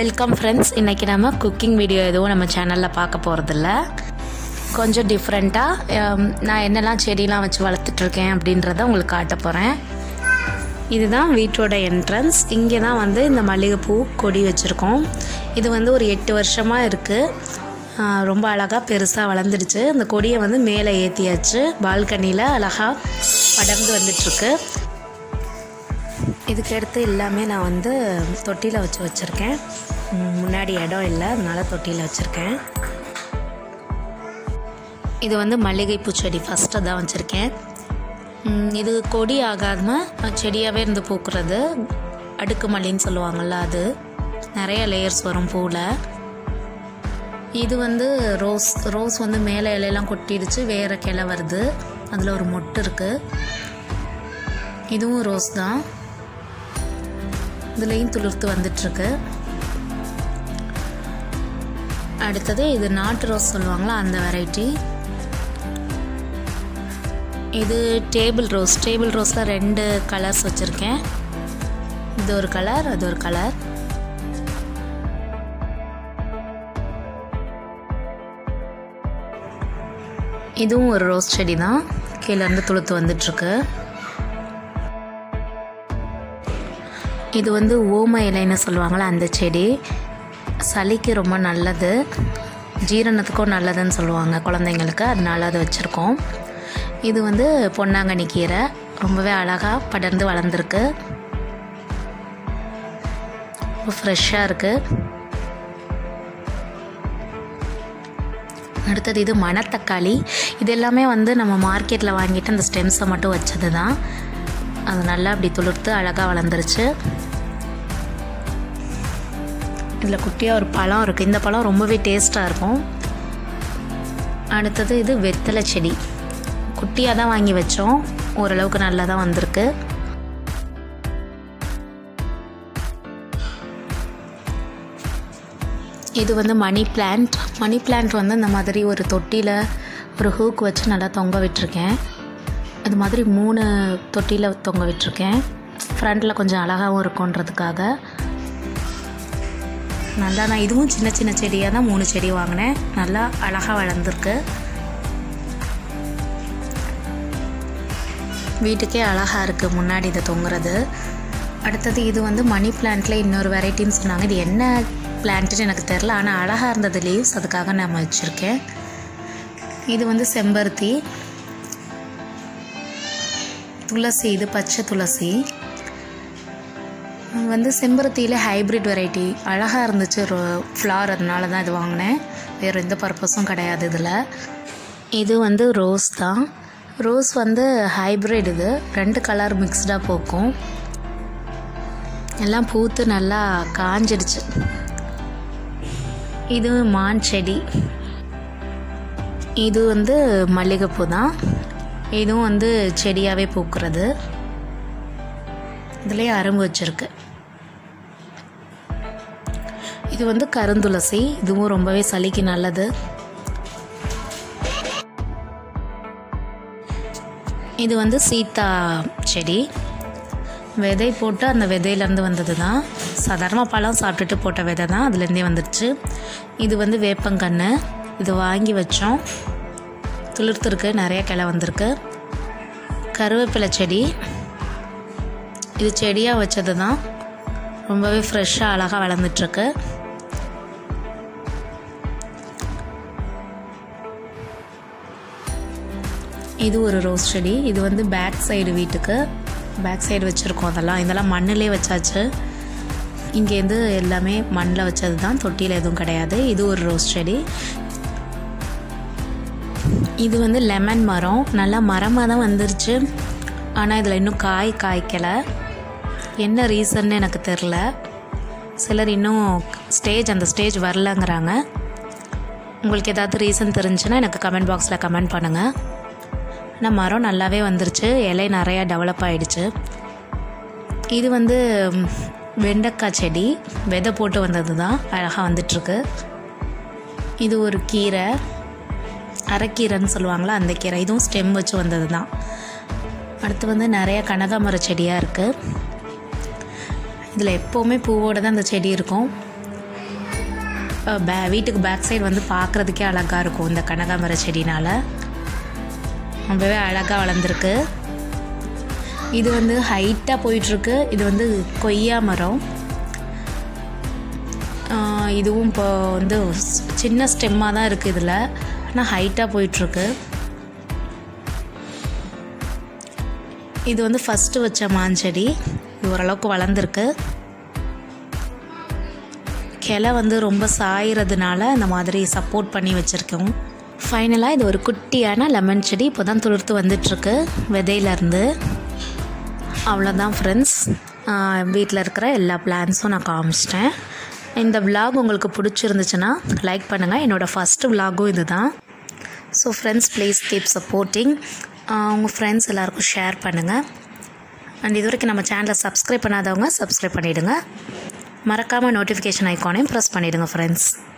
welcome friends இன்றைக்கி நம்ம cooking video எதுவும் நம்ம சேனலில் பார்க்க போகிறதில்ல கொஞ்சம் டிஃப்ரெண்ட்டாக நான் என்னெல்லாம் செடியெலாம் வச்சு வளர்த்துட்ருக்கேன் அப்படின்றத உங்களுக்கு காட்ட போகிறேன் இதுதான் வீட்டோட என்ட்ரன்ஸ் இங்கே தான் வந்து இந்த மல்லிகைப்பூ கொடி வச்சுருக்கோம் இது வந்து ஒரு எட்டு வருஷமாக இருக்குது ரொம்ப அழகாக பெருசாக வளர்ந்துடுச்சு இந்த கொடியை வந்து மேலே ஏற்றியாச்சு பால்கனியில் அழகாக படர்ந்து வந்துட்டுருக்கு இதுக்கு அடுத்து எல்லாமே நான் வந்து தொட்டியில் வச்சு வச்சுருக்கேன் ம், முன்னாடி இடம் இல்லை அதனால தொட்டியில் வச்சுருக்கேன் இது வந்து மல்லிகைப்பூ செடி ஃபஸ்ட்டு தான் வச்சுருக்கேன் ம், இது கொடி ஆகாமல் செடியாகவே இருந்து பூக்கிறது அடுக்கு மல்லின்னு சொல்லுவாங்கள்ல அது நிறைய லேயர்ஸ் வரும் பூவில் இது வந்து ரோஸ் ரோஸ் வந்து மேலே இலையெல்லாம் கொட்டிடுச்சு வேறு கிளை வருது அதில் ஒரு மொட்டு இருக்குது இதுவும் ரோஸ் தான் இதுலேயும் துளிர்த்து வந்துட்டுருக்கு அடுத்தது இது நாட்டு ரோஸ் சொல்லுவாங்களா அந்த வெரைட்டி இது டேபிள் ரோஸ் டேபிள் ரோஸில் ரெண்டு கலர்ஸ் வச்சுருக்கேன் இது ஒரு கலர் அது ஒரு கலர் இதுவும் ஒரு ரோஸ் செடி தான் கீழேருந்து துளுத்து வந்துட்டுருக்கு இது வந்து ஓம இலைன்னு சொல்லுவாங்களா அந்த செடி சளிக்கு ரொம்ப நல்லது ஜீரணத்துக்கும் நல்லதுன்னு சொல்லுவாங்க குழந்தைங்களுக்கு அதனால அதை வச்சுருக்கோம் இது வந்து பொன்னாங்கண்ணி கீரை ரொம்பவே அழகாக படர்ந்து வளர்ந்துருக்கு ரொம்ப ஃப்ரெஷ்ஷாக இருக்குது அடுத்தது இது மணத்தக்காளி இது எல்லாமே வந்து நம்ம மார்க்கெட்டில் வாங்கிட்டு அந்த ஸ்டெம்ஸை மட்டும் வச்சது தான் அது நல்லா அப்படி துளிர்த்து அழகாக வளர்ந்துருச்சு இதில் குட்டியாக ஒரு பழம் இருக்குது இந்த பழம் ரொம்பவே டேஸ்ட்டாக இருக்கும் அடுத்தது இது வெத்தலை செடி குட்டியாக தான் வாங்கி வச்சோம் ஓரளவுக்கு நல்லா தான் வந்திருக்கு இது வந்து மணி பிளான்ட் மணி பிளான்ட் வந்து இந்த மாதிரி ஒரு தொட்டியில் ஒரு ஹூக் வச்சு நல்லா தொங்க விட்டுருக்கேன் இது மாதிரி மூணு தொட்டியில் தொங்க விட்டுருக்கேன் ஃப்ரண்டில் கொஞ்சம் அழகாகவும் இருக்குன்றதுக்காக நல்லா நான் இதுவும் சின்ன சின்ன செடியாக தான் மூணு செடி வாங்கினேன் நல்லா அழகாக வளர்ந்துருக்கு வீட்டுக்கே அழகாக இருக்குது முன்னாடி இதை தொங்குறது அடுத்தது இது வந்து மணி பிளான்ட்டில் இன்னொரு வெரைட்டின்னு சொன்னாங்க இது என்ன பிளான்ட்டுன்னு எனக்கு தெரில ஆனால் அழகாக இருந்தது லீவ்ஸ் அதுக்காக நான் வச்சுருக்கேன் இது வந்து செம்பருத்தி துளசி இது பச்சை துளசி வந்து செம்பருத்தியில் ஹைப்ரிட் வெரைட்டி அழகாக இருந்துச்சு ஒரு ஃப்ளார் அதனால தான் இது வாங்கினேன் வேறு எந்த பர்பஸும் கிடையாது இதில் இது வந்து ரோஸ் தான் ரோஸ் வந்து ஹைப்ரிட் இது ரெண்டு கலர் மிக்ஸ்டாக பூக்கும் எல்லாம் பூத்து நல்லா காஞ்சிடுச்சு இது மான் செடி இது வந்து மல்லிகைப்பூ தான் இதுவும் வந்து செடியாகவே பூக்கிறது இதுலேயே அரும்பு வச்சுருக்கு இது வந்து கருந்துளசி இதுவும் ரொம்பவே சளிக்கு நல்லது இது வந்து சீத்தா செடி விதை போட்டு அந்த விதையிலேருந்து வந்தது தான் சாதாரண பழம் சாப்பிட்டுட்டு போட்ட விதை தான் அதுலேருந்தே வந்துடுச்சு இது வந்து வேப்பங்கன்று இது வாங்கி வச்சோம் துளிர்த்துருக்கு நிறைய கிளை வந்திருக்கு கருவேப்பிலை செடி இது செடியாக வச்சது தான் ரொம்பவே ஃப்ரெஷ்ஷாக அழகாக வளர்ந்துட்டுருக்கு இது ஒரு ரோஸ் செடி இது வந்து பேக் சைடு வீட்டுக்கு பேக் சைடு வச்சுருக்கோம் அதெல்லாம் இதெல்லாம் மண்ணிலே வச்சாச்சு இங்கேருந்து எல்லாமே மண்ணில் வச்சது தான் தொட்டியில் எதுவும் கிடையாது இது ஒரு ரோஸ் செடி இது வந்து லெமன் மரம் நல்லா மரமாக தான் வந்துருச்சு ஆனால் இதில் இன்னும் காய் காய்க்கலை என்ன ரீசன்னு எனக்கு தெரில சிலர் இன்னும் ஸ்டேஜ் அந்த ஸ்டேஜ் வரலங்கிறாங்க உங்களுக்கு ஏதாவது ரீசன் தெரிஞ்சுன்னா எனக்கு கமெண்ட் பாக்ஸில் கமெண்ட் பண்ணுங்கள் ஆனால் மரம் நல்லாவே வந்துருச்சு இலை நிறையா டெவலப் ஆகிடுச்சு இது வந்து ம், வெண்டைக்காய் செடி விதை போட்டு வந்தது தான் அழகாக வந்துட்டுருக்கு இது ஒரு கீரை அரைக்கீரைன்னு சொல்லுவாங்களா அந்த கீரை இதுவும் ஸ்டெம் வச்சு வந்தது தான் அடுத்து வந்து நிறைய கனகாமர செடியாக இருக்குது இதில் எப்போவுமே பூவோடு தான் இந்த செடி இருக்கும் அஹ், பே வீட்டுக்கு பேக் சைடு வந்து பார்க்குறதுக்கே அழகாக இருக்கும் இந்த கனகாமர செடினால் ரொம்பவே அழகாக வளர்ந்துருக்கு இது வந்து ஹைட்டாக போயிட்டுருக்கு இது வந்து கொய்யா மரம் ஆஹ் இதுவும் இப்போ வந்து ஸ்- சின்ன ஸ்டெம்மாக தான் இருக்குது இதில் ஆனால் ஹைட்டாக போயிட்டுருக்கு இது வந்து ஃபஸ்ட்டு வச்ச மாஞ்செடி இது ஓரளவுக்கு வளர்ந்துருக்கு கிளை வந்து ரொம்ப சாயறதுனால இந்த மாதிரி சப்போர்ட் பண்ணி வச்சுருக்கோம் ஃபைனலாக இது ஒரு குட்டியான லெமன் செடி இப்போ தான் துளிர்த்து வந்துட்டுருக்கு விதையிலேருந்து அவ்வளோதான் ஃப்ரெண்ட்ஸ் வீட்டில் இருக்கிற எல்லா பிளான்ஸும் நான் காமிச்சிட்டேன் இந்த vlog உங்களுக்கு பிடிச்சிருந்துச்சுன்னா லைக் பண்ணுங்கள் என்னோடய ஃபஸ்ட்டு விலாகும் இது தான் so friends please keep supporting உங்கள் ஃப்ரெண்ட்ஸ் எல்லாருக்கும் ஷேர் பண்ணுங்கள் அண்ட் இது வரைக்கும் நம்ம சேனலை சப்ஸ்கிரைப் பண்ணாதவங்க சப்ஸ்கிரைப் பண்ணிவிடுங்க மறக்காமல் நோட்டிஃபிகேஷன் ஐக்கானையும் ப்ரெஸ் பண்ணிவிடுங்க ஃப்ரெண்ட்ஸ்